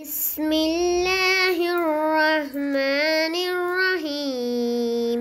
بسم الله الرحمن الرحيم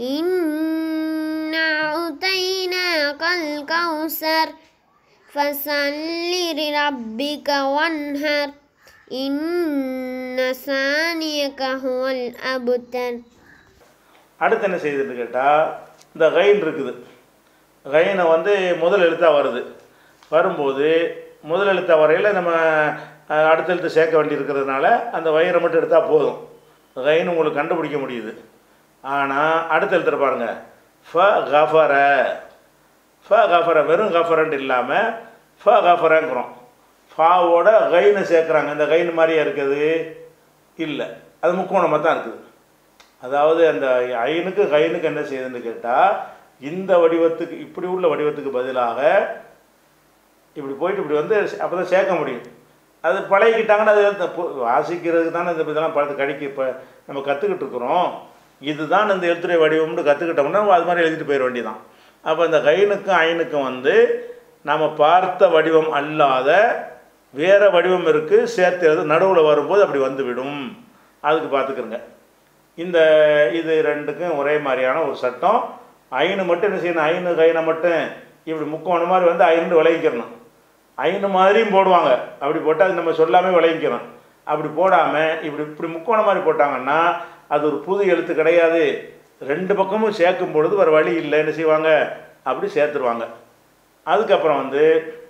إنا أعطيناك الكوثر فصل لربك وانهر إن ثانيك هو الأبتر அடுத்து என்ன செய்யுதுன்னு கேட்டால் இந்த கைன் இருக்குது கைனை வந்து முதல் எழுத்தாக வருது வரும்போது முதல் எழுத்தாக வரையில் நம்ம அஹ், அடுத்த எழுத்து சேர்க்க வேண்டியிருக்கிறதுனால அந்த வயிறை மட்டும் எடுத்தால் போதும் கைன் உங்களுக்கு கண்டுபிடிக்க முடியுது ஆனால் அடுத்த எழுத்துற பாருங்க ஃப கஃபர ஃப கஃபர வெறும் கஃபரன்ட் இல்லாமல் ஃப கஃபரங்கிறோம் ஃபாவோட கைனை சேர்க்குறாங்க இந்த கைன் மாதிரியே இருக்குது இல்லை அது முக்கோணமாக தான் இருக்குது அதாவது அந்த ஐனுக்கு கைனுக்கு என்ன செய்யுதுன்னு கேட்டால் இந்த வடிவத்துக்கு இப்படி உள்ள வடிவத்துக்கு பதிலாக இப்படி போயிட்டு இப்படி வந்து அப்போ தான் சேர்க்க முடியும் அது பழகிக்கிட்டாங்கன்னா அது அந்த பு- வாசிக்கிறதுக்கு தானே இந்த இதெல்லாம் பழத்து கடிக்க இப்போ நம்ம கற்றுக்கிட்டு இருக்கிறோம் இதுதான் இந்த எழுத்துறை வடிவம்னு கற்றுக்கிட்டோம்னா அது மாதிரி எழுதிட்டு போயிட வேண்டியதான் அப்போ இந்த கைனுக்கும் ஐனுக்கும் வந்து நாம் பார்த்த வடிவம் அல்லாத வேறு வடிவம் இருக்குது சேர்த்து எழுது நடுவில் வரும்போது அப்படி வந்துவிடும் அதுக்கு பார்த்துக்கிறங்க இந்த இது ரெண்டுக்கும் ஒரே மாதிரியான ஒரு சட்டம் ஐனு மட்டும் என்ன செய்யணும் ஐனு கைனை மட்டும் இப்படி முக்கோணம் மாதிரி வந்து ஐந்து விளைவிக்கிறணும் ஐனு மாதிரியும் போடுவாங்க அப்படி போட்டால் அது நம்ம சொல்லாமே விளைவிக்கிறோம் அப்படி போடாமல் இப்படி இப்படி முக்கோணம் மாதிரி போட்டாங்கன்னா அது ஒரு புது எழுத்து கிடையாது ரெண்டு பக்கமும் சேர்க்கும் பொழுது வேறு வழி இல்லை என்ன செய்வாங்க அப்படி சேர்த்துருவாங்க அதுக்கப்புறம் வந்து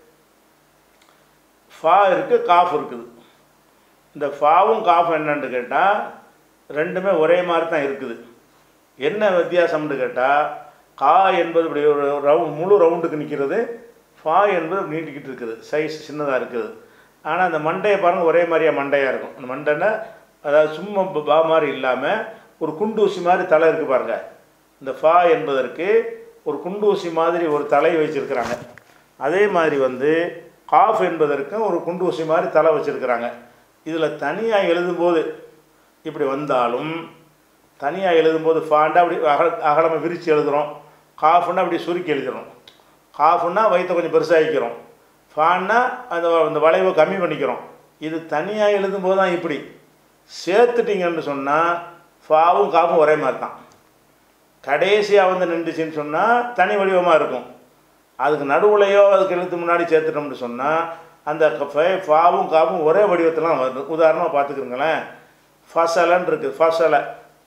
ஃபா இருக்குது காஃப் இருக்குது இந்த ஃபாவும் காஃப் என்னன்னு கேட்டால் ரெண்டுமே ஒரே மாதிரி தான் இருக்குது என்ன வித்தியாசம்னு கேட்டால் கா என்பது இப்படி ஒரு ரவுண்ட் முழு ரவுண்டுக்கு நிற்கிறது ஃபா என்பது இப்படி நீட்டிக்கிட்டு இருக்குது சைஸ் சின்னதாக இருக்குது ஆனால் அந்த மண்டையை பாருங்கள் ஒரே மாதிரியாக மண்டையாக இருக்கும் அந்த மண்டைன்னா அதாவது சும்மா ப- பா மாதிரி இல்லாமல் ஒரு குண்டூசி மாதிரி தலை இருக்குது பாருங்கள் இந்த ஃபா என்பதற்கு ஒரு குண்டூசி மாதிரி ஒரு தலை வச்சுருக்கிறாங்க அதே மாதிரி வந்து காஃப் என்பதற்கும் ஒரு குண்டூசி மாதிரி தலை வச்சுருக்கிறாங்க இதில் தனியாக எழுதும்போது இப்படி வந்தாலும் தனியாக எழுதும்போது ஃபாண்டா அப்படி அகல அகலமாக விரித்து எழுதுகிறோம் காஃப்னா அப்படி சுருக்கி எழுதுகிறோம் காஃப்னா வயிற்ற கொஞ்சம் பெருசாகிக்கிறோம் ஃபான்னா அந்த அந்த வளைவை கம்மி பண்ணிக்கிறோம் இது தனியாக எழுதும்போது தான் இப்படி சேர்த்துட்டிங்கன்னு சொன்னால் ஃபாவும் காஃபும் ஒரே மாதிரி தான் கடைசியாக வந்து நின்றுச்சுன்னு சொன்னால் தனி வடிவமாக இருக்கும் அதுக்கு நடுவுலையோ அதுக்கு எழுத்து முன்னாடி சேர்த்துட்டோம்னு சொன்னால் அந்த க- ஃபே- ஃபாவும் காவும் ஒரே வடிவத்தில் வருது உதாரணமாக பார்த்துக்கிறங்களேன் ஃபசலன்னு இருக்குது ஃபசலை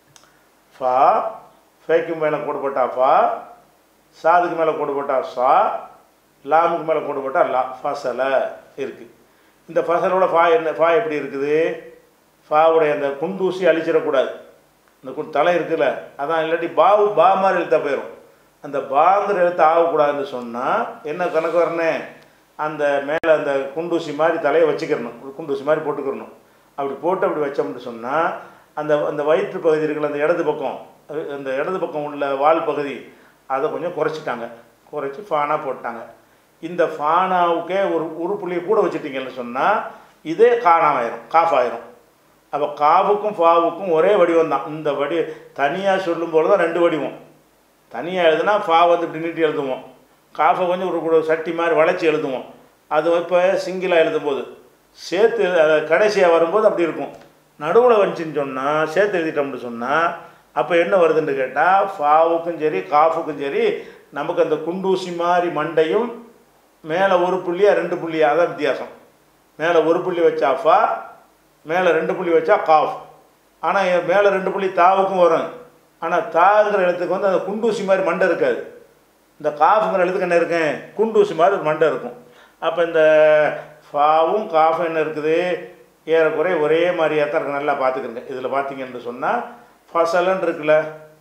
ஃபா ஃபேக்கு மேலே கோடு போட்டா ஃபா சாதுக்கு மேலே கோடு போட்டா சா லாமுக்கு மேலே கோடு போட்டா லா ஃபசல இருக்குது இந்த ஃபசலோட ஃபா என்ன ஃபா எப்படி இருக்குது ஃபாவுடைய அந்த குண்டூசி அழிச்சிடக்கூடாது இந்த கு தலை இருக்குல்ல அதான் இல்லாட்டி பாவு பா மாதிரி எழுத்தா போயிடும் அந்த பாங்கிற எழுத்து ஆகக்கூடாதுன்னு சொன்னால் என்ன கணக்கு வரணும் அந்த மேலே அந்த குண்டூசி மாதிரி தலையை வச்சுக்கிறணும் ஒரு குண்டூசி மாதிரி போட்டுக்கிறணும் அப்படி போட்டு அப்படி வச்சோம்னு சொன்னால் அந்த அந்த வயிற்று பகுதி இருக்குல்ல அந்த இடது பக்கம் அது- அந்த இடது பக்கம் உள்ள வால் பகுதி அதை கொஞ்சம் குறைச்சிட்டாங்க குறைச்சி ஃபானா போட்டாங்க இந்த ஃபானாவுக்கே ஒரு உருப்புள்ளியை கூட வச்சுட்டிங்கன்னு சொன்னால் இதே காணாமாயிரும் காஃப் ஆயிரும் அப்போ காவுக்கும் ஃபாவுக்கும் ஒரே வடிவம் தான் இந்த வடி தனியாக சொல்லும்போது தான் ரெண்டு வடிவம் தனியாக எழுதுனா ஃபா வந்து இப்படி நீட்டி எழுதுவோம் காஃபை கொஞ்சம் ஒரு ஒரு சட்டி மாதிரி வளைச்சி எழுதுவோம் அது இப்போ சிங்கிளாக எழுதும்போது சேர்த்து அதை கடைசியாக வரும்போது அப்படி இருக்கும் நடுவில் வந்துச்சுன்னு சொன்னால் சேர்த்து எழுதிட்டோம்னு சொன்னால் அப்போ என்ன வருதுன்னு கேட்டால் ஃபாவுக்கும் சரி காஃபுக்கும் சரி நமக்கு அந்த குண்டூசி மாதிரி மண்டையும் மேலே ஒரு புள்ளியா ரெண்டு புள்ளியா அதான் வித்தியாசம் மேலே ஒரு புள்ளி வச்சா ஃபா மேலே ரெண்டு புள்ளி வச்சா காஃப் ஆனால் மேலே ரெண்டு புள்ளி தாவுக்கும் வரும் ஆனால் தாங்கிற எழுத்துக்கு வந்து அந்த குண்டூசி மாதிரி மண்டை இருக்காது இந்த காஃபுங்கிற எழுத்துக்கு என்ன இருக்கும் குண்டூசி மாதிரி ஒரு மண்டை இருக்கும் அப்போ இந்த ஃபாவும் காஃபும் என்ன இருக்குது ஏறக்குறைய ஒரே மாதிரியாக தான் இருக்கு நல்லா பார்த்துக்கிறங்க இதில் பார்த்தீங்கன்னு சொன்னால் ஃபசலன்னு இருக்குல்ல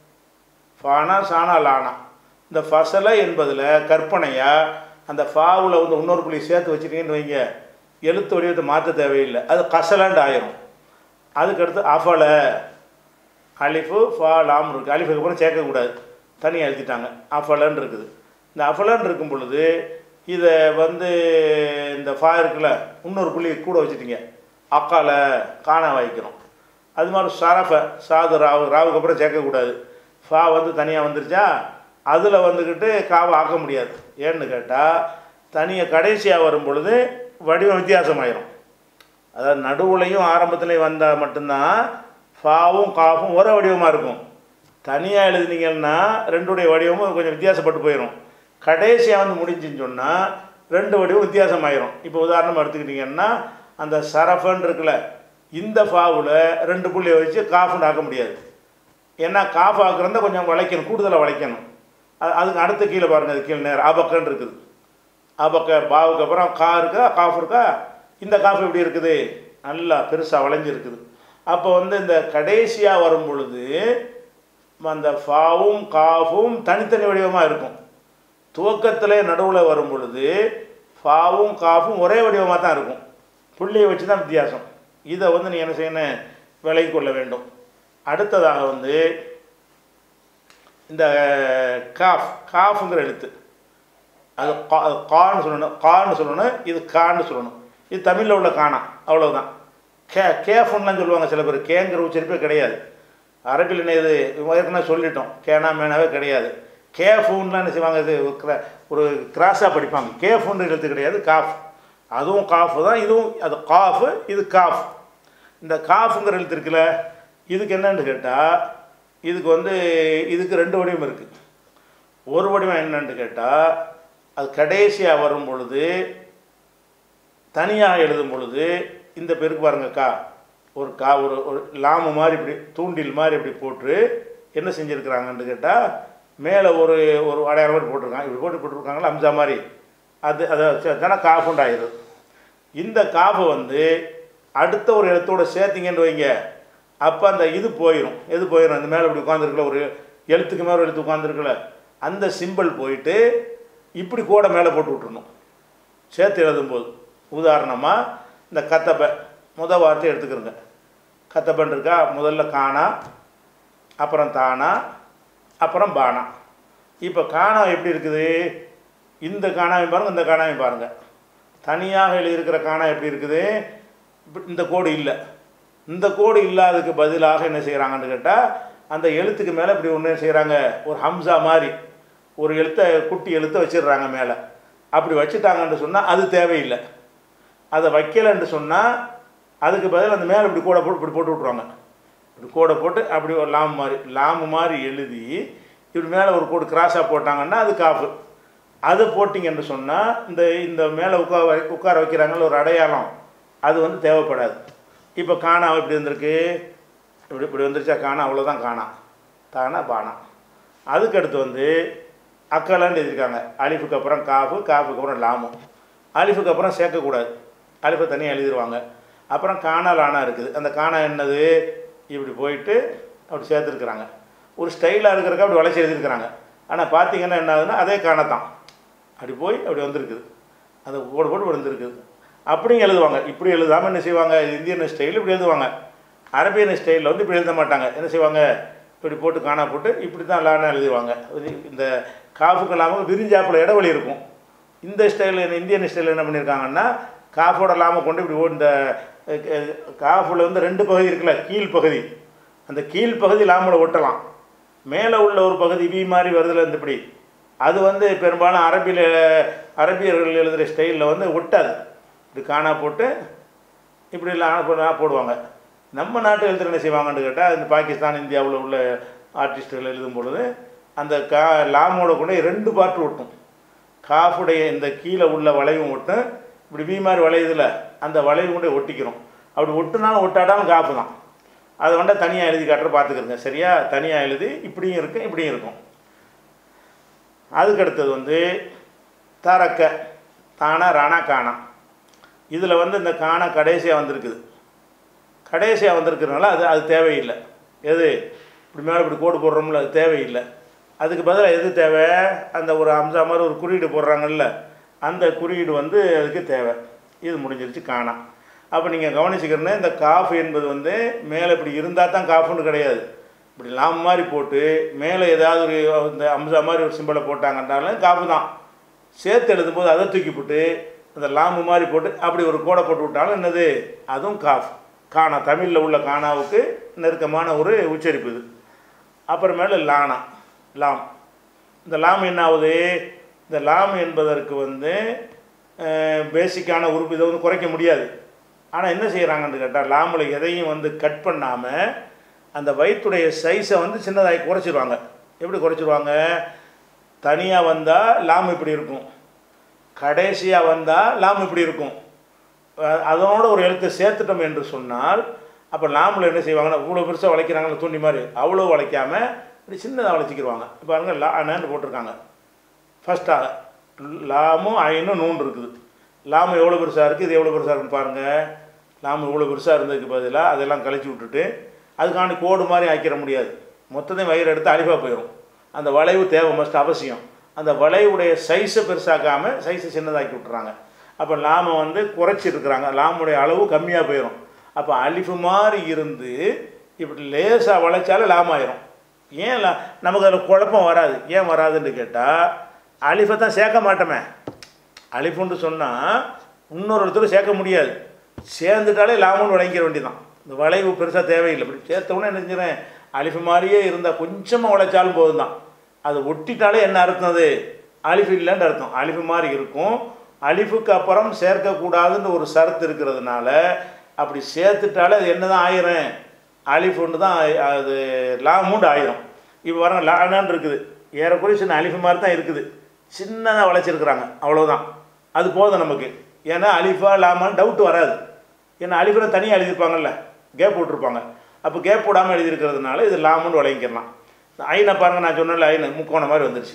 ஃபானா சானா லானா இந்த ஃபசலை என்பதில் கற்பனையாக அந்த ஃபாவில் வந்து இன்னொரு புள்ளி சேர்த்து வச்சுட்டீங்கன்னு வைங்க எழுத்து வடிவத்தை மாற்ற தேவையில்லை அது கசலண்டு ஆயிரும் அதுக்கடுத்து அஃபல அலிஃபு ஃபா லாம் இருக்குது அலிஃபுக்கு அப்புறம் சேர்க்கக்கூடாது தனியாக எழுதிட்டாங்க அஃபலன்னு இருக்குது இந்த அஃபலன்னு இருக்கும் பொழுது இதை வந்து இந்த ஃபா இருக்குல்ல இன்னொரு புள்ளி கூட வச்சுட்டீங்க அக்கால காண வைக்கிறோம் அது மாதிரி சரஃப சாது ராவு ராவுக்கு அப்புறம் சேர்க்கக்கூடாது ஃபா வந்து தனியாக வந்துருச்சா அதில் வந்துக்கிட்டு காவை ஆக்க முடியாது ஏன்னு கேட்டால் தனியாக கடைசியாக வரும் பொழுது வடிவம் வித்தியாசமாயிரும் அதாவது நடுவுலையும் ஆரம்பத்துலேயும் வந்தால் மட்டும்தான் ஃபாவும் காஃபும் ஒரே வடிவமாக இருக்கும் தனியாக எழுதுனீங்கன்னா ரெண்டுடைய வடிவமும் கொஞ்சம் வித்தியாசப்பட்டு போயிடும் கடைசியாக வந்து முடிஞ்சுன்னு சொன்னால் ரெண்டு வடிவம் வித்தியாசமாயிரும் இப்போ உதாரணமாக எடுத்துக்கிட்டிங்கன்னா அந்த சரஃபன் இருக்குல்ல இந்த ஃபாவில் ரெண்டு புள்ளியை வச்சு காஃபுன்னு ஆக்க முடியாது ஏன்னா காஃப் ஆக்குறத கொஞ்சம் வளைக்கணும் கூடுதலாக வளைக்கணும் அது அதுக்கு அடுத்த கீழே பாருங்கள் அது கீழே நேரம் அபக்கன்னு இருக்குது அபக்க பாவுக்கு அப்புறம் கா இருக்கா காஃப் இருக்கா இந்த காஃப் எப்படி இருக்குது நல்லா பெருசாக வளைஞ்சிருக்குது அப்போ வந்து இந்த கடைசியாக வரும் பொழுது அந்த ஃபாவும் காஃபும் தனித்தனி வடிவமாக இருக்கும் துவக்கத்திலே நடுவில் வரும் பொழுது ஃபாவும் காஃபும் ஒரே வடிவமாக தான் இருக்கும் புள்ளியை வச்சு தான் வித்தியாசம் இதை வந்து நீ என்ன செய்யணும் விலகி கொள்ள வேண்டும் அடுத்ததாக வந்து இந்த காஃப் காஃபுங்கிற எழுத்து அது கா- அது கான்னு சொல்லணும் கான்னு சொல்லணும் இது கான்னு சொல்லணும் இது தமிழில் உள்ள காணா அவ்வளவுதான் கே கேஃபுன்னுலாம் சொல்லுவாங்க சில பேர் கேங்கிற உச்சரிப்பே கிடையாது அரபில் என்ன இது ஏற்கனவே சொல்லிட்டோம் கேனா மேனாவே கிடையாது கேஃபுன்லாம் என்ன செய்வாங்க இது ஒரு கிரா- ஒரு கிராஸாக படிப்பாங்க கேஃபுன்னு எழுத்து கிடையாது காஃப் அதுவும் காஃபு தான் இதுவும் அது காஃபு இது காஃப் இந்த காஃபுங்கிற எழுத்து இருக்குல்ல இதுக்கு என்னன்னு கேட்டால் இதுக்கு வந்து இதுக்கு ரெண்டு வடிவம் இருக்குது ஒரு வடிவம் என்னன்னு கேட்டால் அது கடைசியாக வரும் பொழுது தனியாக எழுதும் பொழுது இந்த பெருக்கு பாருங்க கா ஒரு கா ஒரு ஒரு லாமு மாதிரி இப்படி தூண்டில் மாதிரி இப்படி போட்டு என்ன செஞ்சுருக்குறாங்கன்னு கேட்டால் மேலே ஒரு ஒரு அடையாளம் மாதிரி போட்டிருக்காங்க இப்படி போட்டு போட்டிருக்காங்களா அம்சா மாதிரி அது அதை தானே காஃபுண்டு ஆயிடுது இந்த காஃபை வந்து அடுத்த ஒரு எழுத்தோட சேர்த்திங்கன்னு வைங்க அப்போ அந்த இது போயிடும் எது போயிடும் அந்த மேலே இப்படி உட்காந்துருக்கல ஒரு எழுத்துக்கு மேலே ஒரு எழுத்து உட்காந்துருக்கல அந்த சிம்பிள் போயிட்டு இப்படி கூட மேலே போட்டு விட்டுறணும் சேர்த்து எழுதும்போது உதாரணமாக இந்த கத்தப்பை முத வார்த்தை எடுத்துக்கிறோங்க கத்தப்பன் இருக்கா முதல்ல காணா அப்புறம் தானா அப்புறம் பானா இப்போ காணா எப்படி இருக்குது இந்த காணாவையும் பாருங்கள் இந்த காணாவையும் பாருங்கள் தனியாக எழுதியிருக்கிற காணா எப்படி இருக்குது இப்ப இந்த கோடு இல்லை இந்த கோடு இல்லாததுக்கு பதிலாக என்ன செய்கிறாங்கன்னு கேட்டால் அந்த எழுத்துக்கு மேலே இப்படி ஒன்று செய்கிறாங்க ஒரு ஹம்சா மாதிரி ஒரு எழுத்தை குட்டி எழுத்தை வச்சிடுறாங்க மேலே அப்படி வச்சுட்டாங்கன்னு சொன்னால் அது தேவையில்லை அதை வைக்கலைன்னு சொன்னால் அதுக்கு பதில் அந்த மேலே இப்படி கூட போட்டு இப்படி போட்டு விட்ருவாங்க இப்படி கோடை போட்டு அப்படி ஒரு லாம்பு மாதிரி லாம்பு மாதிரி எழுதி இப்படி மேலே ஒரு கோடு கிராஸாக போட்டாங்கன்னா அது காஃபு அதை போட்டிங்கன்னு சொன்னால் இந்த இந்த மேலே உட்கார வை- உட்கார வைக்கிறாங்கல்ல ஒரு அடையாளம் அது வந்து தேவைப்படாது இப்போ காணா இப்படி வந்திருக்கு இப்படி இப்படி வந்துருச்சா காணா அவ்வளோதான் காணா தானா பானா அதுக்கு அடுத்து வந்து அக்கலான்னு எழுதியிருக்காங்க அலிஃபுக்கு அப்புறம் காஃபு காஃபுக்கு அப்புறம் லாமு அலிஃபுக்கு அப்புறம் சேர்க்கக்கூடாது அலிஃபை தனியாக எழுதிடுவாங்க அப்புறம் காணா லானா இருக்குது அந்த காணா என்னது இப்படி போயிட்டு அப்படி சேர்த்துருக்குறாங்க ஒரு ஸ்டைலாக இருக்கிறக்க அப்படி வளைச்சி எழுதியிருக்கிறாங்க ஆனால் பார்த்தீங்கன்னா என்ன ஆகுதுன்னா அதே காணத்தான் அப்படி போய் அப்படி வந்திருக்குது அது போடு போட்டு வந்திருக்குது அப்படியும் எழுதுவாங்க இப்படி எழுதாமல் என்ன செய்வாங்க இந்தியன் ஸ்டைல் இப்படி எழுதுவாங்க அரபியன் ஸ்டைலில் வந்து இப்படி எழுத மாட்டாங்க என்ன செய்வாங்க இப்படி போட்டு காணா போட்டு இப்படி தான் லானா எழுதுவாங்க இது இந்த காஃபுக்கு இல்லாமல் விரிஞ்சாப்புல இடைவெளி இருக்கும் இந்த ஸ்டைலில் இந்தியன் ஸ்டைலில் என்ன பண்ணியிருக்காங்கன்னா காஃபோட இல்லாமல் கொண்டு இப்படி ஓ- இந்த காஃபில் வந்து ரெண்டு பகுதி இருக்குல்ல கீழ் பகுதி அந்த கீழ் பகுதி லாமில் ஒட்டலாம் மேலே உள்ள ஒரு பகுதி வி மாதிரி வருதுல இந்த இப்படி அது வந்து பெரும்பாலும் அரபியில் அரபியர்கள் எழுதுகிற ஸ்டைலில் வந்து ஒட்டாது இப்படி காணா போட்டு இப்படி லா- போ- போடுவாங்க நம்ம நாட்டு எழுத்துற என்ன செய்வாங்கன்னு கேட்டால் இந்த பாகிஸ்தான் இந்தியாவில் உள்ள ஆர்டிஸ்ட்டுகள் எழுதும் பொழுது அந்த கா லாமோட கூட ரெண்டு பாட்டு ஒட்டும் காஃபுடைய இந்த கீழே உள்ள வளைவும் ஒட்டும் இப்படி வி மாதிரி வளையுதுல அந்த வளைவு கூட ஒட்டிக்கிறோம் அப்படி ஒட்டுனாலும் ஒட்டாடாலும் காப்பு தான் அதை வந்து தனியாக எழுதி காட்டுற பார்த்துக்கிறங்க சரியா தனியாக எழுதி இப்படியும் இருக்கும் இப்படியும் இருக்கும் அதுக்கு அடுத்தது வந்து தரக்க தானா ராணா காணா இதில் வந்து இந்த காணா கடைசியாக வந்திருக்குது கடைசியாக வந்திருக்கிறதுனால அது அது தேவையில்லை எது இப்படி மேலே இப்படி கோடு போடுறோம்ல அது தேவையில்லை அதுக்கு பதிலாக எது தேவை அந்த ஒரு அம்சா மாதிரி ஒரு குறியீடு போடுறாங்கல்ல அந்த குறியீடு வந்து அதுக்கு தேவை இது முடிஞ்சிருச்சு காணா அப்போ நீங்கள் கவனிச்சுக்கிறேன்னு இந்த காஃப் என்பது வந்து மேலே இப்படி இருந்தால் தான் காஃபுன்னு கிடையாது இப்படி லாம் மாதிரி போட்டு மேலே ஏதாவது ஒரு இந்த அம்சா மாதிரி ஒரு சிம்பிளை போட்டாங்கன்றாலும் காஃபு தான் சேர்த்து எழுதும்போது அதை தூக்கி போட்டு அந்த லாம்பு மாதிரி போட்டு அப்படி ஒரு கோடை போட்டு விட்டாலும் என்னது அதுவும் காஃப் காணா தமிழில் உள்ள காணாவுக்கு நெருக்கமான ஒரு உச்சரிப்பு இது அப்புறமேல லானா லாம் இந்த லாம் என்ன ஆகுது இந்த லாம் என்பதற்கு வந்து பேசிக்கான உறுப்பு இதை வந்து குறைக்க முடியாது ஆனால் என்ன செய்கிறாங்கன்னு கேட்டால் லாமில் எதையும் வந்து கட் பண்ணாமல் அந்த வயிற்றுடைய சைஸை வந்து சின்னதாகி குறைச்சிருவாங்க எப்படி குறைச்சிருவாங்க தனியாக வந்தால் லாம் இப்படி இருக்கும் கடைசியாக வந்தால் லாம் இப்படி இருக்கும் அஹ் அதனோட ஒரு எழுத்தை சேர்த்துட்டோம் என்று சொன்னால் அப்போ லாமில் என்ன செய்வாங்கன்னா இவ்வளோ பெருசாக வளைக்கிறாங்களே தூண்டி மாதிரி அவ்வளோ வளைக்காமல் இப்படி சின்னதாக வளைச்சிக்கிடுவாங்க இப்போ பாருங்க லா அண்ணன்னு போட்டிருக்காங்க ஃபஸ்ட்டாக லாமும் ஐனும் நூன் இருக்குது லாமு எவ்வளோ பெருசாக இருக்குது இது எவ்வளோ பெருசாக இருக்குன்னு பாருங்கள் லாமு இவ்வளோ பெருசாக இருந்ததுக்கு பதிலாக அதெல்லாம் கழிச்சு விட்டுட்டு அதுக்காண்டி கோடு மாதிரி ஆக்கிட முடியாது மொத்தத்தையும் வயிறு எடுத்து அழிவாக போயிடும் அந்த வளைவு தேவை மஸ்ட் அவசியம் அந்த வளைவுடைய சைஸை பெருசாக்காமல் சைஸை சின்னதாக்கி விட்டுறாங்க அப்போ லாமை வந்து குறைச்சிருக்கிறாங்க லாமுடைய அளவு கம்மியாக போயிடும் அப்போ அலிஃபு மாதிரி இருந்து இப்படி லேசாக வளைச்சாலும் லாம் ஆயிரும் ஏன் லா நமக்கு அதில் குழப்பம் வராது ஏன் வராதுன்னு கேட்டால் அலிஃபை தான் சேர்க்க மாட்டோமே அலிஃபுன்னு சொன்னால் இன்னொரு இடத்துல சேர்க்க முடியாது சேர்ந்துட்டாலே லாமுன்னு விளங்கிற வேண்டியதான் இந்த வளைவு பெருசாக தேவையில்லை இப்படி சேர்த்த உடனே என்ன செஞ்சிடறேன் அலிஃபு மாதிரியே இருந்தால் கொஞ்சமாக உழைச்சாலும் போதும் தான் அது ஒட்டிட்டாலே என்ன அர்த்தம் அது அலிஃபு இல்லைன்னு அர்த்தம் அலிஃபு மாதிரி இருக்கும் அலிஃபுக்கு அப்புறம் சேர்க்கக்கூடாதுன்னு ஒரு சரத்து இருக்கிறதுனால அப்படி சேர்த்துட்டாலே அது என்ன தான் ஆயிரும் அலிஃபுன்னு தான் ஆயி- அது லாமுண்டு ஆயிரும் இப்போ வரங்க லானான்னு இருக்குது ஏறக்குறைய சின்ன அலிஃபு மாதிரி தான் இருக்குது சின்னதாக வளைச்சிருக்கிறாங்க அவ்வளோதான் அது போதும் நமக்கு ஏன்னா அலிஃபா லாமான்னு டவுட் வராது ஏன்னா அலிஃபில் தனியாக எழுதியிருப்பாங்கல்ல கேப் விட்ருப்பாங்க அப்போ கேப் விடாமல் எழுதியிருக்கிறதுனால இது லாமுன்னு விளங்கிக்கலாம் ஐனை பாருங்கள் நான் சொன்னல ஐனு முக்கோணம் மாதிரி வந்துருச்சு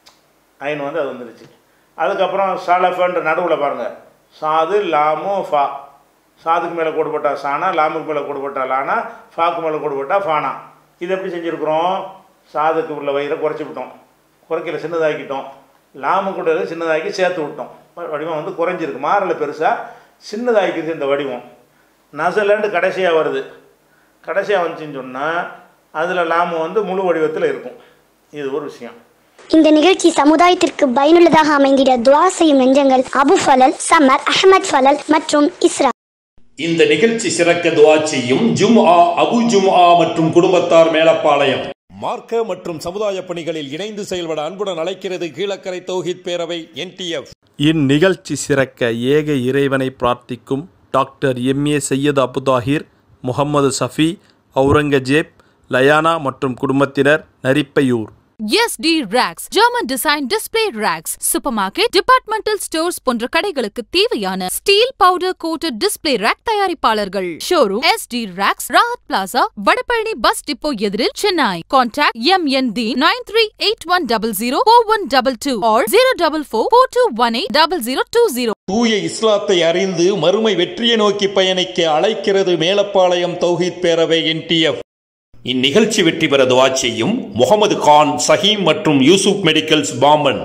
ஐன் வந்து அது வந்துருச்சு அதுக்கப்புறம் சலஃபன்ற நடுவில் பாருங்கள் சாது லாமு ஃபா சாதுக்கு மேலே கோடு போட்டா சானா லாமுக்கு மேலே கோடு போட்டா லானா ஃபாக்கு மேலே கோடு போட்டா ஃபானா இது எப்படி செஞ்சுருக்குறோம் சாதுக்கு உள்ள வயிறை குறைச்சி விட்டோம் குறைக்கல சின்னதாக்கிட்டோம் லாமு கூட சின்னதாக்கி சேர்த்து விட்டோம் வடிவம் வந்து குறைஞ்சிருக்கு மாறல பெருசாக சின்னதாக்கிடுச்சு இந்த வடிவம் நசலண்டு கடைசியாக வருது கடைசியாக வந்துச்சுன்னு சொன்னால் அதில் லாமு வந்து முழு வடிவத்தில் இருக்கும் இது ஒரு விஷயம் இந்த நிகழ்ச்சி சமுதாயத்திற்கு பயனுள்ளதாக அமைந்திட துவா செய்யும் நெஞ்சங்கள் அபு ஃபலல் சமர் அஹமத் ஃபலல் மற்றும் இஸ்ரா இந்த நிகழ்ச்சி சிறக்க துவா செய்யும் ஜும்ஆ அபு ஜும்ஆ மற்றும் குடும்பத்தார் மேலப்பாளையம் மார்க்க மற்றும் சமுதாய பணிகளில் இணைந்து செயல்பட அன்புடன் அழைக்கிறது கீழக்கரை தௌஹித் பேரவை என்டிஎஃப் இந்நிகழ்ச்சி சிறக்க ஏக இறைவனை பிரார்த்திக்கும் டாக்டர் எம்ஏ சையது அபுதாஹிர் முகமது சஃபி அவுரங்கஜேப் லயானா மற்றும் குடும்பத்தினர் Narippaiyur SD Racks, German Design Display Racks, Supermarket, Departmental Stores போன்ற கடைகளுக்கு தேவையான steel powder coated display rack தயாரிப்பாளர்கள் showroom SD Racks, Rahath Plaza Vadapalani bus depot எதிரில் Chennai contact M N D nine three eight one double zero four one double two or zero double four four two one eight double zero two zero தூய இஸ்லாத்தை அறிந்து மறுமை வெற்றியை நோக்கி பயணிக்க அழைக்கிறது மேலப்பாளையம் தௌஹீத் பேரவை என்டிஎஃப் இந்நிகழ்ச்சி வெற்றி பெற துவா செய்யும் முகமது கான் சஹீம் மற்றும் யூசுப் மெடிக்கல்ஸ் பாம்பன்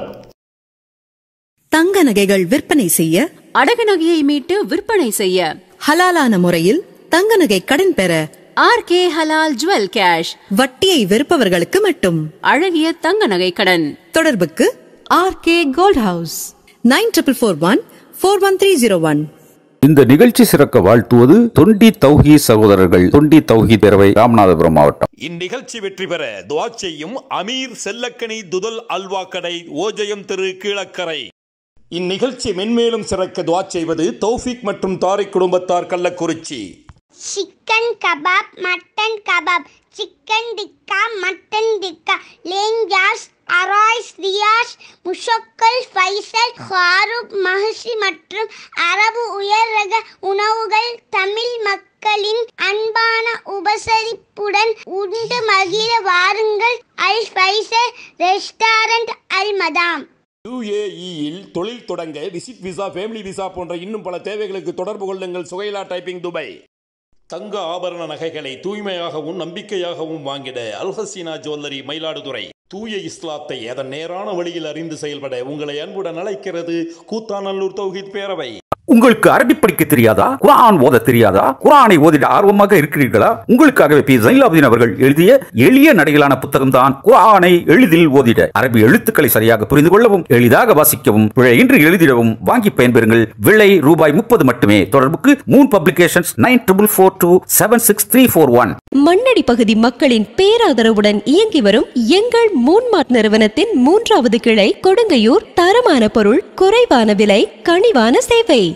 தங்க நகைகள் விற்பனை செய்ய அடகு நகையை மீட்டு விற்பனை செய்ய ஹலாலான முறையில் தங்க நகை கடன் பெற R K halal jewel cash வட்டியை வெறுப்பவர்களுக்கு மட்டும் அழகிய தங்க நகை கடன் தொடர்புக்கு R K gold house nine triple four one four one three zero one இந்த நிகழ்ச்சி சிறக்க வாழ்த்துவது தொண்டி தௌஹி சகோதரர்கள் தொண்டி தௌஹி பேரவை ராமநாதபுரம் மாவட்டம் இந்நிகழ்ச்சி வெற்றி பெற துவா செய்யும் அமீர் செல்லக்கனி துதல் அல்வா கடை ஓஜயம் திரு கீழக்கரை இந்நிகழ்ச்சி மென்மேலும் சிறக்க துவா செய்வது தௌஃபிக் மற்றும் தாரிக் குடும்பத்தார் Kallakurichi chicken kebab mutton kebab chicken tikka mutton tikka லேஞ்சாஸ் அராய்ஸ் ரியாஸ் முஷக்கல் ஃபைசல் ஃபாரூக் மஹசி மற்றும் அரபு உயர் ரக உணவுகள் தமிழ் மக்களின் அன்பான உபசரிப்புடன் உண்டு மகிழ வாருங்கள் அல் ஃபைசல் ரெஸ்டாரண்ட் அல் மதாம் யுஏஇயில் தொழில் தொடங்க விசிட் விசா ஃபேமிலி விசா போன்ற இன்னும் பல தேவைகளுக்கு தொடர்பு கொள்ளுங்கள் சுகைலா டைப்பிங் துபாய் தங்க ஆபரண நகைகளை தூய்மையாகவும் நம்பிக்கையாகவும் வாங்கிட அல்ஹசீனா ஜுவல்லரி மயிலாடுதுறை தூய இஸ்லாத்தை அதன் நேரான வழியில் அறிந்து செயல்பட உங்களை அன்புடன் அழைக்கிறது கூத்தாநல்லூர் தௌஹித் பேரவை உங்களுக்கு அரபி படிக்க தெரியாதா குரான் ஓத தெரியாதா குரானை ஓதிட ஆர்வமாக இருக்கிறீர்களா உங்களுக்காகவே பி ஜைலாபுதீன் அவர்கள் எழுதிய எளிய நடையிலான புத்தகம் தான் குரானை எளிதில் ஓதிட அரபி எழுத்துக்களை சரியாக புரிந்து கொள்ளவும் எளிதாக வாசிக்கவும் பிழையின்றி எழுதிடவும் வாங்கி பயன்பெறுங்கள் விலை ரூபாய் முப்பது மட்டுமே தொடர்புக்கு Moon Publications nine triple four two seven six three four one Mannadi பகுதி மக்களின் பேராதரவுடன் இயங்கி வரும் எங்கள் மூன்மார்ட் நிறுவனத்தின் மூன்றாவது கிளை கொடுங்கையூர் தரமான பொருள் குறைவான விலை கனிவான சேவை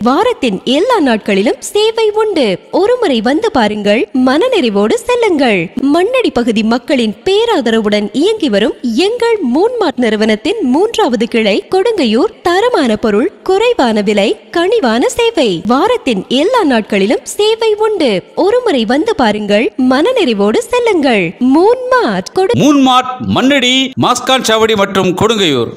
வாரத்தின் எல்லா நாட்களிலும் சேவை உண்டு ஒருமுறை வந்து பாருங்கள் மனநிறைவோடு செல்லுங்கள் மண்ணடி பகுதி மக்களின் பேராதரவுடன் இயங்கி வரும் எங்கள் மூன்மாட் நிறுவனத்தின் மூன்றாவது கிளை கொடுங்கையூர் தரமான பொருள் குறைவான விலை கனிவான சேவை வாரத்தின் எல்லா நாட்களிலும் சேவை உண்டு ஒருமுறை வந்து பாருங்கள் மனநிறைவோடு செல்லுங்கள் மூன்மாட் கொடு மூன்மார்ட் மண்ணடி மாஸ்கான் சாவடி மற்றும் கொடுங்கையூர்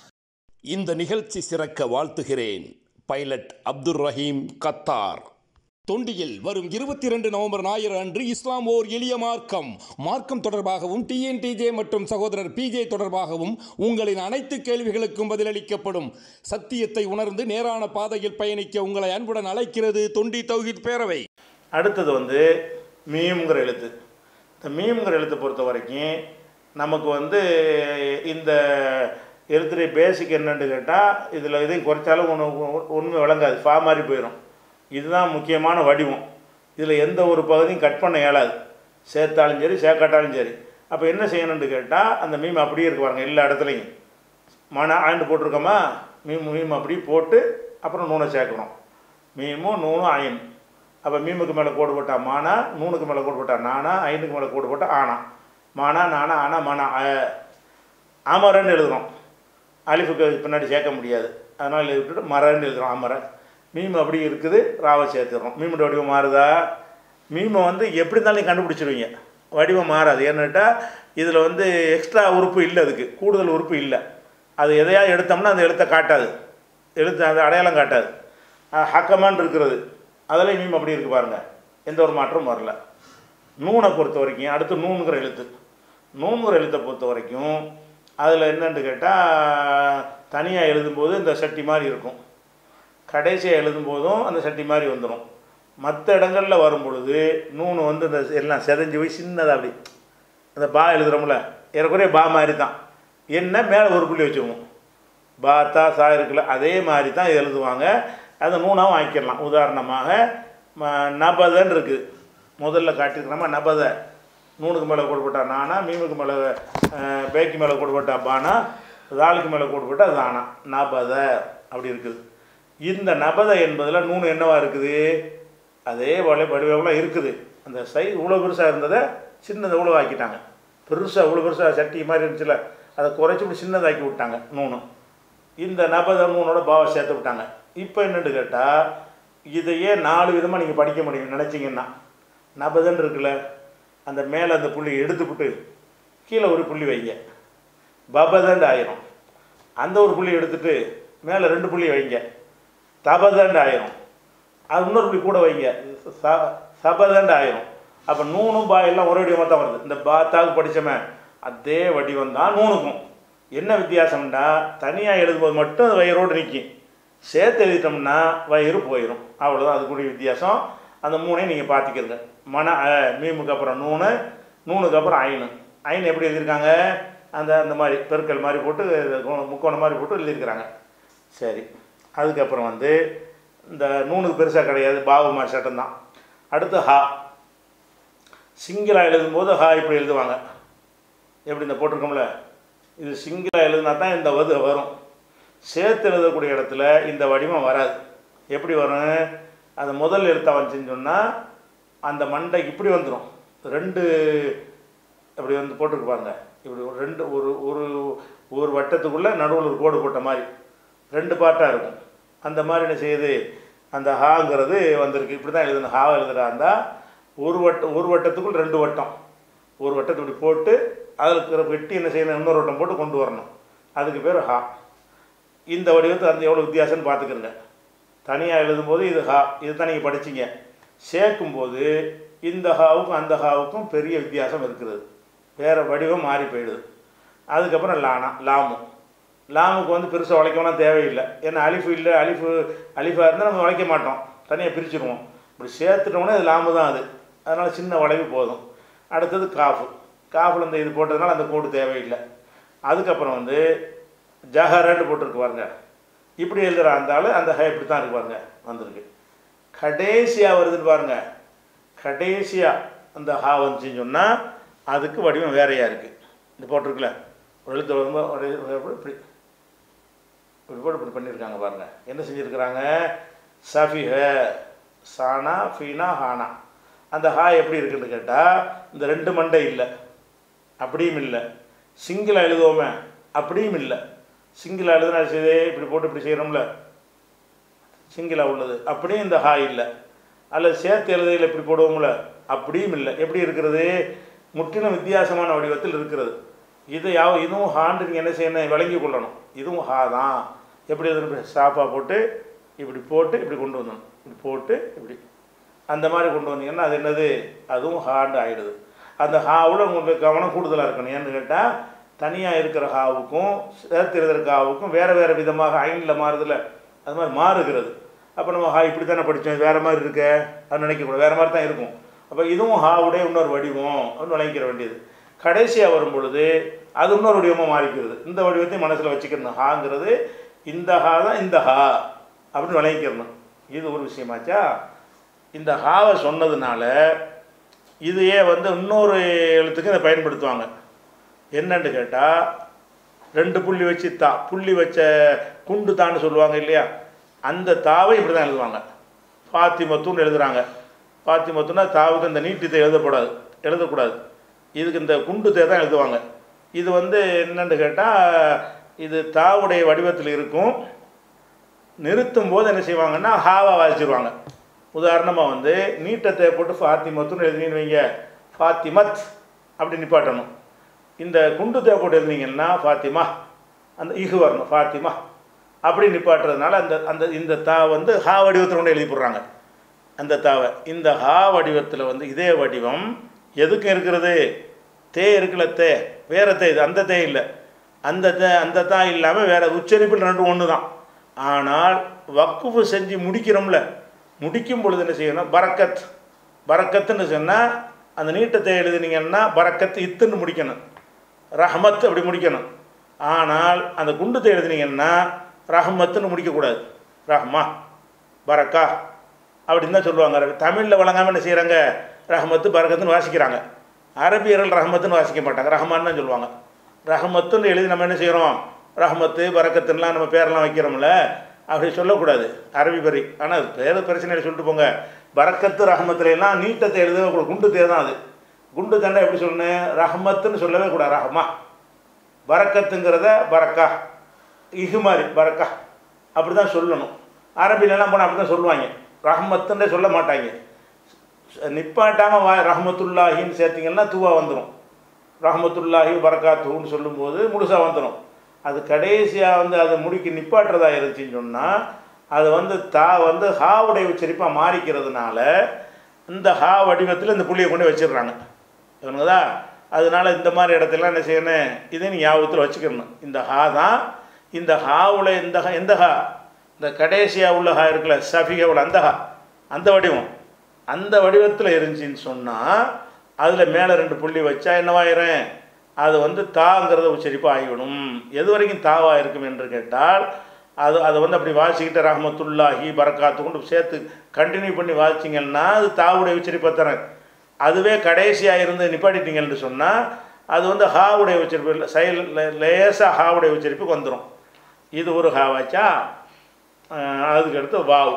இந்த நிகழ்ச்சி சிறக்க வாழ்த்துகிறேன் பைலட் அப்துல் ரஹீம் கத்தார் தொண்டியில் வரும் இருபத்தி ரெண்டு நவம்பர் ஞாயிறு அன்று இஸ்லாம் ஓர் எளிய மார்க்கம் மார்க்கம் தொடர்பாகவும் டிஎன்டிஜே மற்றும் சகோதரர் பிஜே தொடர்பாகவும் உங்களின் அனைத்து கேள்விகளுக்கும் பதிலளிக்கப்படும் சத்தியத்தை உணர்ந்து நேரான பாதையில் பயணிக்க உங்களை அன்புடன் அழைக்கிறது தொண்டி தௌஹித் பேரவை அடுத்தது வந்து மீம்ங்கிற எழுத்து இந்த மீம்ங்கிற எழுத்தை பொறுத்த வரைக்கும் நமக்கு வந்து இந்த எழுத்துடைய பேசிக் என்னன்னு கேட்டால் இதில் எதையும் குறைச்சாலும் ஒன்று உண்மை விளங்காது ஃபா மாதிரி போயிடும் இதுதான் முக்கியமான வடிவம் இதில் எந்த ஒரு பகுதியும் கட் பண்ண இயலாது சேர்த்தாலும் சரி சேர்க்காட்டாலும் சரி அப்போ என்ன செய்யணும்னு கேட்டால் அந்த மீம் அப்படியே இருக்கு பாருங்க எல்லா இடத்துலையும் மன ஆண்டு போட்டிருக்கோமா மீம் மீம் அப்படியே போட்டு அப்புறம் நூனை சேர்க்கணும் மீமும் நூனும் அயன் அப்போ மீமுக்கு மேலே கோடு போட்டா மானா நூனுக்கு மேலே கோடு போட்டா நானா ஐனுக்கு மேலே கோடு போட்டா ஆனா மானா நானா ஆனா மனா அ- அமரன்னு எழுதுறோம் அலிஃபுக்கு பின்னாடி சேர்க்க முடியாது அதனால் இதை விட்டுட்டு மரன்னு எழுதுறோம் அமர மீம் அப்படி இருக்குது ராவை சேர்த்துடுறோம் மீமோட வடிவம் மாறுதா மீமை வந்து எப்படி இருந்தாலும் நீங்க கண்டுபிடிச்சிருவீங்க வடிவம் மாறாது ஏன்னுட்டா இதில் வந்து எக்ஸ்ட்ரா உறுப்பு இல்லை அதுக்கு கூடுதல் உறுப்பு இல்லை அது எதையா எடுத்தோம்னா அந்த எழுத்தை காட்டாது எழுத்து அது அடையாளம் காட்டாது அஹ் ஹக்கமான் இருக்கிறது அதில் மீம் அப்படி இருக்கு பாருங்க எந்த ஒரு மாற்றமும் வரல நூனை பொறுத்த வரைக்கும் அடுத்து நூனுங்கிற எழுத்து நூனுங்கிற எழுத்தை பொறுத்த வரைக்கும் அதில் என்னன்னு கேட்டால் தனியாக எழுதும்போது இந்த சட்டி மாதிரி இருக்கும் கடைசியாக எழுதும்போதும் அந்த சட்டி மாதிரி வந்துடும் மற்ற இடங்களில் வரும் பொழுது நூனு வந்து இந்த எல்லாம் செதஞ்சு போய் சின்னதாக அப்படி அந்த பா எழுதுகிறோம்ல ஏறக்குறைய பா மாதிரி தான் என்ன மேலே ஒரு புள்ளி வச்சுக்குவோம் பா தா சா இருக்குல்ல அதே மாதிரி தான் இது எழுதுவாங்க அதை நூனாகவும் ஆக்கிடலாம் உதாரணமாக ம- நபதன்னு இருக்குது முதல்ல காட்டியிருக்கிறோமா நபத நூனுக்கு மேலே கொடுப்பட்டா நானா மீமுக்கு மேலே பேக்கு மேலே கொடுப்பட்டா பானா தாளுக்கு மேலே கொடுப்பட்டா தானா நபத அப்படி இருக்குது இந்த நபத என்பதில் நூனு என்னவா இருக்குது அதே வலை வடிவம்லாம் இருக்குது அந்த சைஸ் இவ்வளோ பெருசாக இருந்ததை சின்னதை இவ்வளோ ஆக்கிட்டாங்க பெருசாக இவ்வளோ பெருசாக சட்டி மாதிரி இருந்துச்சுல அதை குறைச்சி இப்படி சின்னதாக்கி விட்டாங்க நூனு இந்த நபத நூனோட பாவை சேர்த்து விட்டாங்க இப்போ என்னன்னு கேட்டால் இதையே நாலு விதமாக நீங்கள் படிக்க முடியும் நினச்சிங்கன்னா நபதன் இருக்குல்ல அந்த மேலே அந்த புள்ளி எடுத்துவிட்டு கீழே ஒரு புள்ளி வைங்க பபதண்டு ஆயிரும் அந்த ஒரு புள்ளி எடுத்துட்டு மேலே ரெண்டு புள்ளி வைங்க தபதண்டு ஆயிரும் அது இன்னொரு புள்ளி கூட வைங்க ச சபதண்டு ஆயிரும் அப்போ நூனும் பா எல்லாம் ஒரே வடிவமாக தான் வருது இந்த பாத்தாவுக்கு படித்தவன் அதே வடிவம் தான் நூனுக்கும் என்ன வித்தியாசம்னா தனியாக எழுதும்போது மட்டும் அது வயிறோடு நிற்கும் சேர்த்து எழுதிட்டோம்னா வயிறு போயிடும் அவ்வளோதான் அதுக்குரிய வித்தியாசம் அந்த மூணையும் நீங்கள் பார்த்துக்கிறங்க மன அ, மீமுக்கு அப்புறம் நூனு நூனுக்கு அப்புறம் ஐனு ஐன் எப்படி எழுதியிருக்காங்க அந்த அந்த மாதிரி பெருக்கல் மாதிரி போட்டு கோ- முக்கோணம் மாதிரி போட்டு எழுதியிருக்கிறாங்க சரி அதுக்கப்புறம் வந்து இந்த நூனுக்கு பெருசாக கிடையாது பாபு மாதிரி சட்டம் தான் அடுத்து ஹா சிங்கிளா எழுதும்போது ஹா இப்படி எழுதுவாங்க எப்படி இந்த போட்டிருக்கோம்ல இது சிங்கிளா எழுதுனா தான் இந்த வது வரும் சேர்த்து எழுதக்கூடிய இடத்துல இந்த வடிவம் வராது எப்படி வரும் அது முதல் எழுத்தா வந்துச்சுன்னு சொன்னால் அந்த மண்டை இப்படி வந்துடும் ரெண்டு அப்படி வந்து போட்டிருக்கு பாருங்க இப்படி ஒரு ரெண்டு ஒரு ஒரு ஒரு வட்டத்துக்குள்ளே நடுவில் ஒரு கோடு போட்ட மாதிரி ரெண்டு பாட்டாக இருக்கும் அந்த மாதிரி என்ன செய்யுது அந்த ஹாங்கிறது வந்திருக்கு இப்படி தான் எழுதணும் ஹா எழுதுறா இருந்தால் ஒரு வட்டம் ஒரு வட்டத்துக்குள் ரெண்டு வட்டம் ஒரு வட்டத்தை இப்படி போட்டு அதில் இருக்கிற வெட்டி என்ன செய்யணும் இன்னொரு வட்டம் போட்டு கொண்டு வரணும் அதுக்கு பேர் ஹா இந்த வடிவத்தை அந்த எவ்வளோ வித்தியாசம்னு பார்த்துக்கிறங்க தனியாக எழுதும்போது இது ஹா இது தான் நீங்கள் படிச்சீங்க சேர்க்கும்போது இந்த ஹாவுக்கும் அந்த ஹாவுக்கும் பெரிய வித்தியாசம் இருக்கிறது வேறு வடிவம் மாறி போயிடுது அதுக்கப்புறம் லானா லாமு லாமுக்கு வந்து பெருசாக உழைக்கலாம் தேவையில்லை ஏன்னா அலிஃபு இல்லை அலிஃபு அலிஃபாக இருந்தால் நம்ம உழைக்க மாட்டோம் தனியாக பிரிச்சுருவோம் இப்படி சேர்த்துட்டோம்னா இது லாமு தான் அது அதனால் சின்ன வளைவு போதும் அடுத்தது காஃபு காஃபில் இந்த இது போட்டதுனால அந்த கோடு தேவையில்லை அதுக்கப்புறம் வந்து ஜஹரன்னு போட்டிருக்கு பாருங்க இப்படி எழுதுகிற அந்த ஆள் அந்த ஹ இப்படி தான் இருக்கு பாருங்க வந்திருக்கு கடைசியாக வருதுன்னு பாருங்க கடைசியாக அந்த ஹா வந்துச்சுன்னு சொன்னால் அதுக்கு வடிவம் வேறையாக இருக்குது இது போட்டிருக்குல்ல ஒரு எழுத்து வரும்போது ஒரு ஒரு இப்படி இப்படி போட்டு இப்படி பண்ணியிருக்காங்க பாருங்க என்ன செஞ்சுருக்கிறாங்க சஃபிஹ சானா ஃபீனா ஹானா அந்த ஹா எப்படி இருக்குன்னு கேட்டால் இந்த ரெண்டு மண்டை இல்லை அப்படியும் இல்லை சிங்கிளா எழுதுவோமே அப்படியும் இல்லை சிங்கிளா எழுதுனா செய்தே இப்படி போட்டு இப்படி செய்கிறோம்ல சிங்கிளா உள்ளது அப்படியும் இந்த ஹா இல்லை அல்லது சேர்த்து எழுதையில் இப்படி போடுவோம்ல அப்படியும் இல்லை எப்படி இருக்கிறது முற்றிலும் வித்தியாசமான வடிவத்தில் இருக்கிறது இது யாவ இதுவும் ஹாண்டு நீங்கள் என்ன செய்யணும் விளங்கி கொள்ளணும் இதுவும் ஹா தான் எப்படி எது சாப்பாக போட்டு இப்படி போட்டு இப்படி கொண்டு வந்தணும் இப்படி போட்டு இப்படி அந்த மாதிரி கொண்டு வந்தீங்கன்னா அது என்னது அதுவும் ஹாண்டு ஆகிடுது அந்த ஹாவில் உங்களுக்கு கவனம் கூடுதலாக இருக்கணும் ஏன்னு கேட்டால் தனியாக இருக்கிற ஹாவுக்கும் சேர்த்து இருக்கிற ஹாவுக்கும் வேறு வேறு விதமாக ஐனில் மாறுதில்ல அது மாதிரி மாறுகிறது அப்போ நம்ம ஹா இப்படி தானே படித்தோம் வேறு மாதிரி இருக்க அது நினைக்கக்கூடாது வேறு மாதிரி தான் இருக்கும் அப்போ இதுவும் ஹாவுடைய இன்னொரு வடிவம் அப்படின்னு நினைக்கிற வேண்டியது கடைசியாக வரும் பொழுது அது இன்னொரு வடிவமாக மாறிக்கிறது இந்த வடிவத்தை மனசில் வச்சுக்கணும் ஹாங்கிறது இந்த ஹா தான் இந்த ஹா அப்படின்னு விளங்கிக்கிறணும் இது ஒரு விஷயமாச்சா இந்த ஹாவை சொன்னதுனால இதையே வந்து இன்னொரு எழுத்துக்கு இதை பயன்படுத்துவாங்க என்னன்னு கேட்டால் ரெண்டு புள்ளி வச்சு தா புள்ளி வச்ச குண்டு தான்னு சொல்லுவாங்க இல்லையா அந்த தாவை இப்படி தான் எழுதுவாங்க ஃபாத்திமத்துன்னு எழுதுகிறாங்க ஃபாத்திமத்துனா தாவுக்கு இந்த நீட்டித்தை எழுதக்கூடாது எழுதக்கூடாது இதுக்கு இந்த குண்டு தே தான் எழுதுவாங்க இது வந்து என்னன்னு கேட்டால் இது தாவுடைய வடிவத்தில் இருக்கும் நிறுத்தும் போது என்ன செய்வாங்கன்னா ஹாவா வாசிச்சிருவாங்க உதாரணமாக வந்து நீட்டத்தை போட்டு ஃபாத்திமத்துன்னு எழுதினு வைங்க ஃபாத்திமத் அப்படி நிப்பாட்டணும் இந்த குண்டு தே போட்டு எழுதினீங்கன்னா ஃபாத்திமா அந்த இகு வரணும் ஃபாத்திமா அப்படி நிப்பாட்டுறதுனால அந்த அந்த இந்த தா வந்து ஹா வடிவத்தில் கொண்டு எழுதி போடுறாங்க அந்த தாவை இந்த ஹா வடிவத்தில் வந்து இதே வடிவம் எதுக்கும் இருக்கிறது தே இருக்குல்ல தே வேற தே இது அந்த தே இல்லை அந்த தே அந்த தா இல்லாமல் வேற உச்சரிப்பில் ரெண்டு ஒன்று தான் ஆனால் வக்குஃபு செஞ்சு முடிக்கிறோம்ல முடிக்கும் பொழுது என்ன செய்யணும் பரக்கத் பரக்கத்துன்னு சொன்னால் அந்த நீட்டத்தை எழுதினீங்கன்னா பரக்கத் இத்துன்னு முடிக்கணும் ரஹமத் அப்படி முடிக்கணும் ஆனால் அந்த குண்டுத்தை எழுதினீங்கன்னா ரஹமத்துன்னு முடிக்கக்கூடாது ரஹ்மா பரக்கா அப்படின்னு தான் சொல்லுவாங்க அரபி தமிழில் வழங்காமல் என்ன செய்கிறாங்க ரஹமத்து பரக்கத்துன்னு வாசிக்கிறாங்க அரபியர்கள் ரஹமத்துன்னு வாசிக்க மாட்டாங்க ரஹ்மான் தான் சொல்லுவாங்க ரஹமத்துன்னு எழுதி நம்ம என்ன செய்கிறோம் ரஹமத்து பரக்கத்துன்னெலாம் நம்ம பேரெல்லாம் வைக்கிறோம்ல அப்படி சொல்லக்கூடாது அரபி பரி ஆனால் பேர் பிரச்சனையில் சொல்லிட்டு போங்க பரக்கத்து ரஹமத்துல எல்லாம் நீட்டத்தை எழுத குண்டு தே தான் அது குண்டு தண்டை எப்படி சொல்லணும் ரஹமத்துன்னு சொல்லவே கூடாது ரஹமா பரக்கத்துங்கிறத பரக்கா இகு மாதிரி பரக்கா அப்படி தான் சொல்லணும் அரபிலெல்லாம் போனால் அப்படி தான் சொல்லுவாங்க ரஹமத்துன்னே சொல்ல மாட்டாங்க நிப்பாட்டாமல் வா ரஹமத்துல்லாஹின்னு சேர்த்திங்கன்னா தூவா வந்துடும் ரஹமத்துல்லாஹி பரக்காத்துன்னு சொல்லும்போது முழுசாக வந்துடும் அது கடைசியாக வந்து அதை முடிக்க நிப்பாட்டுறதா இருந்துச்சுன்னு சொன்னால் அது வந்து தா வந்து ஹாவுடைய உச்சரிப்பாக மாறிக்கிறதுனால இந்த ஹா வடிவத்தில் இந்த புள்ளியை கொண்டு வச்சிடுறாங்க இவனுங்கதா அதனால இந்த மாதிரி இடத்துல என்ன செய்யணும் இதை நீ ஞாபகத்தில் வச்சுக்கணும் இந்த ஹா தான் இந்த ஹாவில் இந்த ஹா எந்த ஹா இந்த கடைசியாக உள்ள ஹா இருக்குல்ல சஃபிகாவில் அந்த ஹா அந்த வடிவம் அந்த வடிவத்தில் இருந்துச்சின்னு சொன்னால் அதில் மேலே ரெண்டு புள்ளி வச்சா என்னவாயிரும் அது வந்து தாங்கிறத உச்சரிப்பு ஆகிவிடும் எது வரைக்கும் தாவாக இருக்கும் என்று கேட்டால் அது அதை வந்து அப்படி வாசிக்கிட்ட ரஹமத்துல்லாஹி பரக்காத்து கொண்டு சேர்த்து கண்டினியூ பண்ணி வாசிச்சிங்கன்னா அது தாவுடைய உச்சரிப்பை தரேன் அதுவே கடைசியாக இருந்து நிப்பாட்டிட்டீங்கன்னு சொன்னால் அது வந்து ஹாவுடைய உச்சரிப்பு இல்லை செயல் லேசாக ஹாவுடைய உச்சரிப்புக்கு வந்துடும் இது ஒரு ஹாவாச்சா அதுக்கு அடுத்து வாவு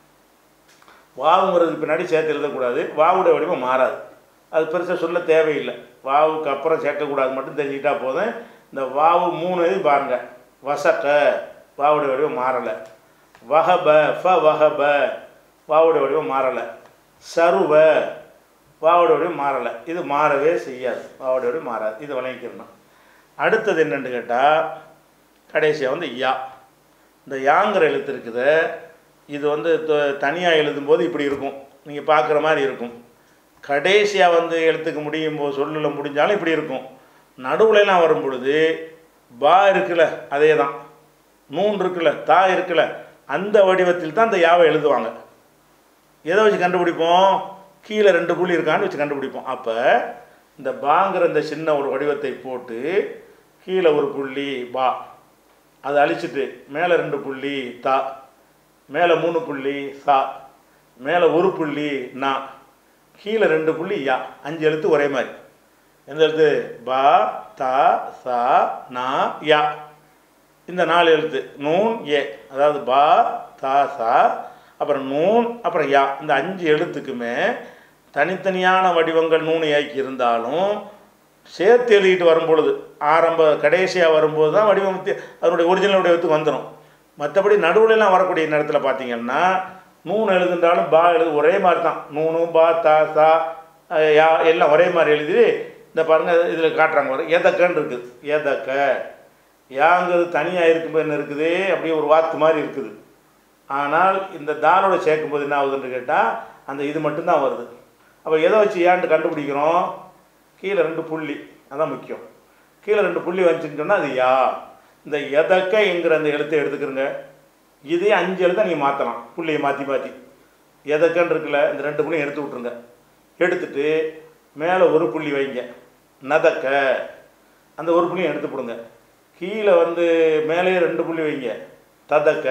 வாவுங்கிறதுக்கு பின்னாடி சேர்த்து எழுதக்கூடாது வாவுடைய வடிவம் மாறாது அது பெருசாக சொல்ல தேவையில்லை வாவுக்கு அப்புறம் சேர்க்கக்கூடாது மட்டும் தெரிஞ்சுக்கிட்டா போதும் இந்த வாவு மூணு இது பாருங்கள் வசக்க வாவுடைய வடிவம் மாறலை வஹப ஃப வஹப வாவுடைய வடிவம் மாறலை சருவ வாவுடைய வடிவம் மாறலை இது மாறவே செய்யாது வாவுடைய வடிவம் மாறாது இது வழங்கிக்கிறணும் அடுத்தது என்னென்னு கேட்டால் கடைசியாக வந்து யா இந்த யாங்கிற எழுத்து இருக்குது இது வந்து தனியாக எழுதும்போது இப்படி இருக்கும் நீங்கள் பார்க்குற மாதிரி இருக்கும் கடைசியாக வந்து எழுத்துக்கு முடியும் போது சொல்லில் முடிஞ்சாலும் இப்படி இருக்கும் நடுவுலலாம் வரும் பொழுது பா இருக்குல்ல அதே தான் நூன் இருக்குல்ல தா இருக்குல்ல அந்த வடிவத்தில் தான் இந்த யாவை எழுதுவாங்க எதை வச்சு கண்டுபிடிப்போம் கீழே ரெண்டு புள்ளி இருக்கான்னு வச்சு கண்டுபிடிப்போம் அப்போ இந்த பாங்கிற இந்த சின்ன ஒரு வடிவத்தை போட்டு கீழே ஒரு புள்ளி பா அதை அழிச்சிட்டு மேலே ரெண்டு புள்ளி தா மேலே மூணு புள்ளி சா மேலே ஒரு புள்ளி நா கீழே ரெண்டு புள்ளி யா அஞ்சு எழுத்து ஒரே மாதிரி எந்த எழுத்து பா தா சா நா யா இந்த நாலு எழுத்து நூன் ஏ அதாவது பா தா சா அப்புறம் நூன் அப்புறம் யா இந்த அஞ்சு எழுத்துக்குமே தனித்தனியான வடிவங்கள் நூன் யாக்கி இருந்தாலும் சேர்த்து எழுதிட்டு வரும்பொழுது ஆரம்ப கடைசியாக வரும்போது தான் வடிவம் வித்தி- அதனுடைய ஒரிஜினல் வடிவத்துக்கு வந்துடும் மற்றபடி நடுவுலலாம் வரக்கூடிய நேரத்தில் பார்த்தீங்கன்னா நூன் எழுதுன்றாலும் பா எழுது ஒரே மாதிரி தான் நூனு பா தா சா அஹ், யா எல்லாம் ஒரே மாதிரி எழுதி இந்த பாருங்கள் இதில் காட்டுறாங்க வரும் ஏதக்கன்னு இருக்குது ஏதக்க யாங்கிறது தனியாக இருக்கும்போது என்ன இருக்குது அப்படியே ஒரு வாத்து மாதிரி இருக்குது ஆனால் இந்த தானோட சேர்க்கும்போது என்ன ஆகுதுன்னு கேட்டால் அந்த இது மட்டும்தான் வருது அப்போ எதை வச்சு ஏன்ட்டு கண்டுபிடிக்கிறோம் கீழே ரெண்டு புள்ளி அதான் முக்கியம் கீழே ரெண்டு புள்ளி வந்துச்சுன்னு சொன்னால் அது யா இந்த எதக்கைங்கிற அந்த எழுத்தை எடுத்துக்கிறங்க இதே அஞ்சு எழுத்தை நீங்கள் மாற்றலாம் புள்ளியை மாற்றி மாற்றி எதக்கன்னு இருக்குல்ல இந்த ரெண்டு புள்ளியும் எடுத்து விட்ருங்க எடுத்துட்டு மேலே ஒரு புள்ளி வைங்க நதக்க அந்த ஒரு புள்ளியும் எடுத்து போடுங்க கீழே வந்து மேலேயே ரெண்டு புள்ளி வைங்க ததக்க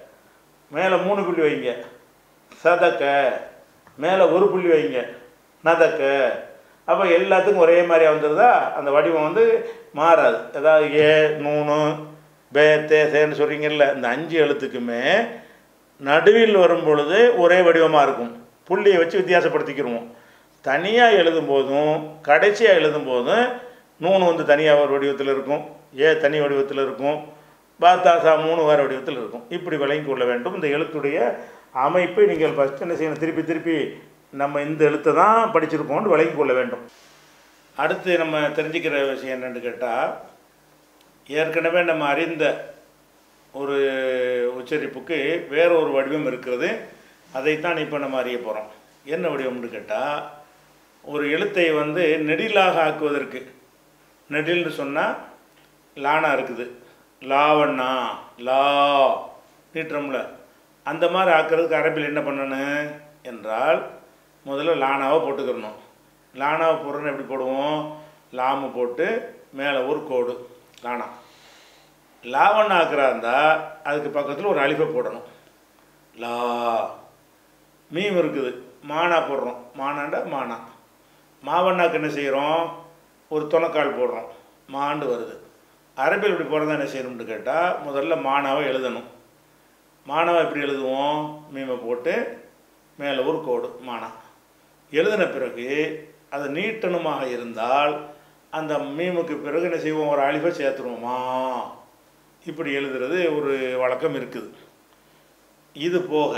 மேலே மூணு புள்ளி வைங்க சதக்க மேலே ஒரு புள்ளி வைங்க நதக்க அப்போ எல்லாத்துக்கும் ஒரே மாதிரியா வந்துடுதா அந்த வடிவம் வந்து மாறாது அதாவது ஏ நூனு பே தே சேன்னு சொல்கிறீங்கல்ல இந்த அஞ்சு எழுத்துக்குமே நடுவில் வரும் பொழுது ஒரே வடிவமாக இருக்கும் புள்ளியை வச்சு வித்தியாசப்படுத்திக்கிருவோம் தனியாக எழுதும்போதும் கடைசியாக எழுதும்போதும் நூனு வந்து தனியாக ஒரு வடிவத்தில் இருக்கும் ஏ தனி வடிவத்தில் இருக்கும் பாத்தாசா மூணு வேறு வடிவத்தில் இருக்கும் இப்படி விளங்கி கொள்ள வேண்டும் இந்த எழுத்துடைய அமைப்பை நீங்கள் ஃபஸ்ட் என்ன செய்யணும் திருப்பி திருப்பி நம்ம இந்த எழுத்தை தான் படிச்சிருக்கோம்னு விளங்கி கொள்ள வேண்டும் அடுத்து நம்ம தெரிஞ்சுக்கிற விஷயம் என்னன்னு கேட்டால் ஏற்கனவே நம்ம அறிந்த ஒரு உச்சரிப்புக்கு வேற ஒரு வடிவம் இருக்கிறது அதைத்தான் இப்போ நம்ம அறிய போகிறோம் என்ன வடிவம்னு கேட்டால் ஒரு எழுத்தை வந்து நெடிலாக ஆக்குவதற்கு நெடில்னு சொன்னால் லானா இருக்குது லாவண்ணா லா நீட்டுறோம்ல அந்த மாதிரி ஆக்கிறதுக்கு அரபில் என்ன பண்ணணும் என்றால் முதல்ல லானாவை போட்டுக்கிறணும் லானாவை போடுறோன்னு எப்படி போடுவோம் லாமு போட்டு மேலே ஒரு கோடு லானா லாவண்ணா ஆக்கிறா இருந்தால் அதுக்கு பக்கத்தில் ஒரு அலிஃபை போடணும் லா மீம் இருக்குது மானா போடுறோம் மானாண்டா மானா மாவண்ணாக்கு என்ன செய்கிறோம் ஒரு துணைக்கால் போடுறோம் மாண்டு வருது அரபில் இப்படி போகிறதா என்ன செய்யணும்னு கேட்டால் முதல்ல மானாவை எழுதணும் மானாவை எப்படி எழுதுவோம் மீமை போட்டு மேலே ஒரு கோடு மானா எழுதின பிறகு அது நீட்டணுமாக இருந்தால் அந்த மீமுக்கு பிறகு என்ன செய்வோம் ஒரு அழிவை சேர்த்துருவோமா இப்படி எழுதுறது ஒரு வழக்கம் இருக்குது இது போக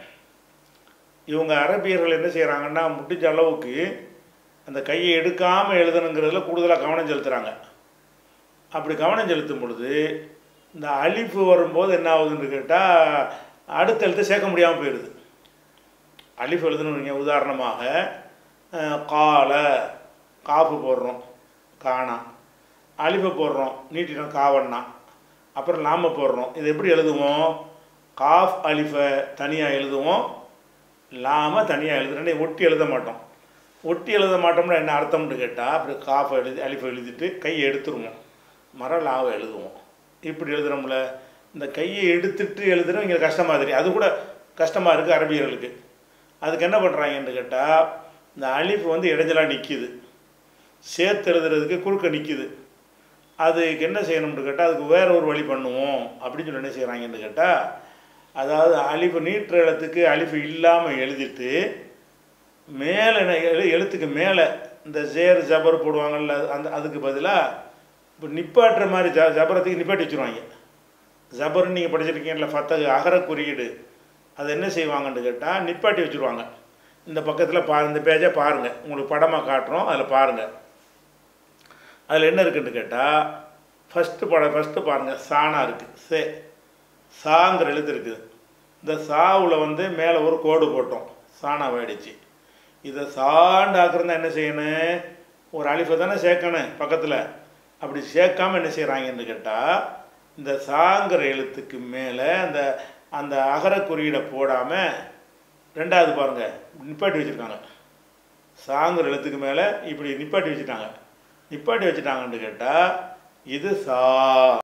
இவங்க அரபியர்கள் என்ன செய்கிறாங்கன்னா முடிஞ்ச அளவுக்கு அந்த கையை எடுக்காமல் எழுதணுங்கிறதுல கூடுதலாக கவனம் செலுத்துகிறாங்க அப்படி கவனம் செலுத்தும் பொழுது இந்த அலிஃபு வரும்போது என்ன ஆகுதுன்னு கேட்டால் அடுத்த எழுத்தை சேர்க்க முடியாமல் போயிடுது அலிஃப் எழுதணுங்க உதாரணமாக அஹ், கால காஃபு போடுறோம் காணா அலிஃபை போடுறோம் நீட்டினோம் காவண்ணா அப்புறம் லாம போடுறோம் இது எப்படி எழுதுவோம் காஃப் அலிஃபை தனியாக எழுதுவோம் லாம தனியாக எழுதுறேன்னு ஒட்டி எழுத மாட்டோம் ஒட்டி எழுத மாட்டோம்னா என்ன அர்த்தம்னு கேட்டால் அப்படி காஃபை எழுதி அலிஃபை எழுதிட்டு கையை எடுத்துருவோம் மர லாவை எழுதுவோம் இப்படி எழுதுகிறோம்ல இந்த கையை எடுத்துட்டு எழுதுறோம் இங்கே கஷ்டமாக தெரியும் அது கூட கஷ்டமாக இருக்குது அரபியர்களுக்கு அதுக்கு என்ன பண்ணுறாங்கன்னு கேட்டால் இந்த அலிஃப் வந்து இடைஞ்சலாக நிற்கிது சேர்த்து எழுதுறதுக்கு குறுக்க நிற்கிது அதுக்கு என்ன செய்யணும்னு கேட்டால் அதுக்கு வேற ஒரு வழி பண்ணுவோம் அப்படின்னு சொல்லி என்ன செய்கிறாங்கன்னு கேட்டால் அதாவது அலிஃபு நீட்டுற எழுத்துக்கு அலிஃபு இல்லாமல் எழுதிட்டு மேலே என்ன எழு எழுத்துக்கு மேலே இந்த ஜேர் ஜபர் போடுவாங்கல்ல அந்த அதுக்கு பதிலாக இப்போ நிப்பாட்டுற மாதிரி ஜ ஜபரத்துக்கு நிப்பாட்டி வச்சுருவாங்க ஜபர்னு நீங்கள் படிச்சிருக்கீங்கல்ல ஃபத்தகு அகர குறியீடு அது என்ன செய்வாங்கன்னு கேட்டால் நிப்பாட்டி வச்சுருவாங்க இந்த பக்கத்தில் பா இந்த பேஜை பாருங்கள் உங்களுக்கு படமாக காட்டுறோம் அதில் பாருங்கள் அதில் என்ன இருக்குன்னு கேட்டால் ஃபஸ்ட்டு படம் ஃபஸ்ட்டு பாருங்கள் சானா இருக்குது சே சாங்கிற எழுத்து இருக்குது இந்த சாவில் வந்து மேலே ஒரு கோடு போட்டோம் சானா வேடிச்சு இதை சாண்டு ஆக்குறதா என்ன செய்யணும் ஒரு அலிஃபை தானே சேர்க்கணும் பக்கத்தில் அப்படி சேர்க்காம என்ன செய்கிறாங்கன்னு கேட்டால் இந்த சாங்கிற எழுத்துக்கு மேலே அந்த அந்த அகர குறியீடை போடாமல் ரெண்டாவது பாருங்கள் நிப்பாட்டி வச்சுருக்காங்க சாங்கிற எழுத்துக்கு மேலே இப்படி நிப்பாட்டி வச்சுட்டாங்க நிப்பாட்டி வச்சுட்டாங்கன்னு கேட்டால் இது சா